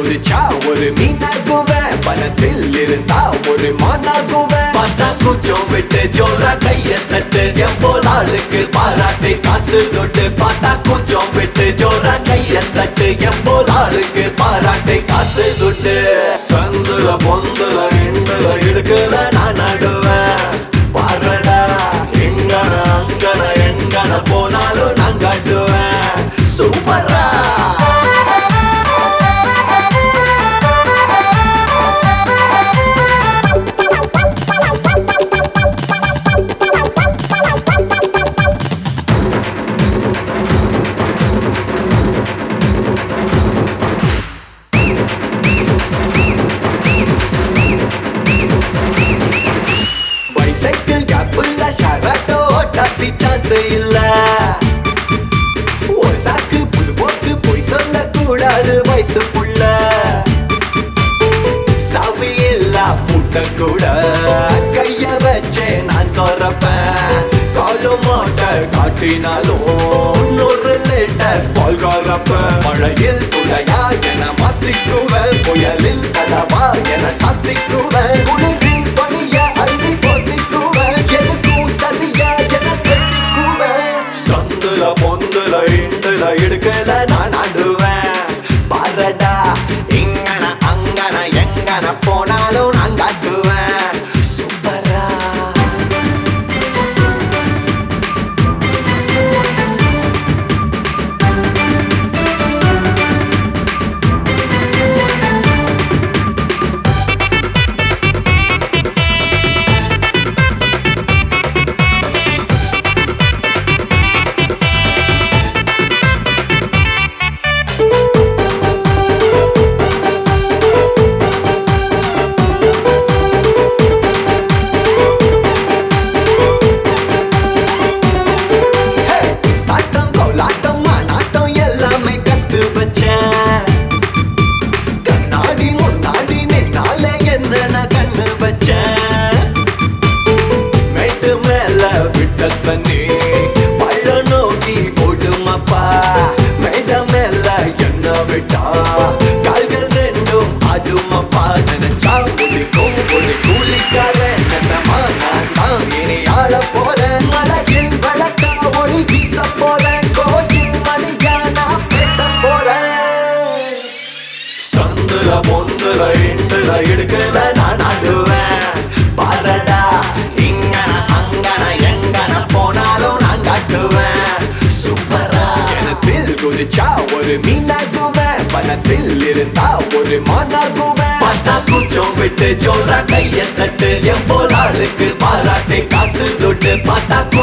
குதிச்சா ஒரு மீனாகுவேன் பணத்தில் இருந்தா ஒரு மானாகுவேன் பார்த்தா கூச்சம் விட்டு ஜோரா கைய தட்டு எம்போல் ஆளுக்கு பாராட்டி காசு தொட்டு பார்த்தா கூச்சம் விட்டு ஜோரா கைய தட்டு எம்போல் ஆளுக்கு பாராட்டி காசு தொட்டு சந்துல பொந்துல இண்டுல இடுக்குல நான் நடுவேன் பாருடா எங்கன அங்கன எங்கன போனாலும் நான் காட்டுவேன் சூப்பரா பைசைக்கிள் கேப்புல ஷராட்டோ ஓட்டாட்டி சான்ஸ் இல்ல ஒரு சாக்கு புது போக்கு போய் சொல்ல கூடாது வயசு புள்ள சாவி இல்ல பூட்ட கூட கைய வச்சே நான் திறப்பேன் காலு மாட்ட காட்டினாலும் நூறு லிட்டர் பால் கறப்பேன் மழையில் துளையா என மாத்திக்குவேன் புயலில் கடவா என சாத்திக்குவேன் குளிரில் பணிய அள்ளி போத்திக்குவேன் எதுக்கும் சரியா என கட்டிக்குவேன் சந்துல பொந்துல இண்டுல இடுக்கல நான் ஆடுவேன் பாரடா இங்கன அங்கன எங்கன போனாலும் நான் காட்டுவேன் சூப்பரா ஆட்டம் கோலாட்டம் மாநாட்டம் எல்லாமே கத்து வச்சேன் கண்ணாடி முன்னாடி நின்னாலே என்ன நான் கண்ணு வச்சேன் மேட்டு மேல விட்ட தண்ணி பள்ள நோக்கி ஓடுமப்பா மேட மேல என்ன விட்டா கால்கள் ரெண்டும் ஆடுமப்பா நினைச்சா குளிக்கும் குளி கூலிக்காரன் நெசமா நான் தான் இனி ஆள போறேன் மலையில் வழக்கா ஒளி வீச போறேன் கோயில் மணியா நான் பேச போறேன் சந்துல பொந்துல இண்டுல இடுக்கல நான் ஆடுவேன் பாரடா இங்கன அங்கன எங்கன போனாலும் நான் காட்டுவேன் சூப்பரா கிணத்தில் குதிச்சா ஒரு மீனாகுவேன் பணத்தில் இருந்தா ஒரு மானாகுவேன் பார்த்தா கூச்சம் விட்டு ஜோரா கைய தட்டு என் போல் ஆளுக்கு பாராட்டி காசு தொட்டு பார்த்தா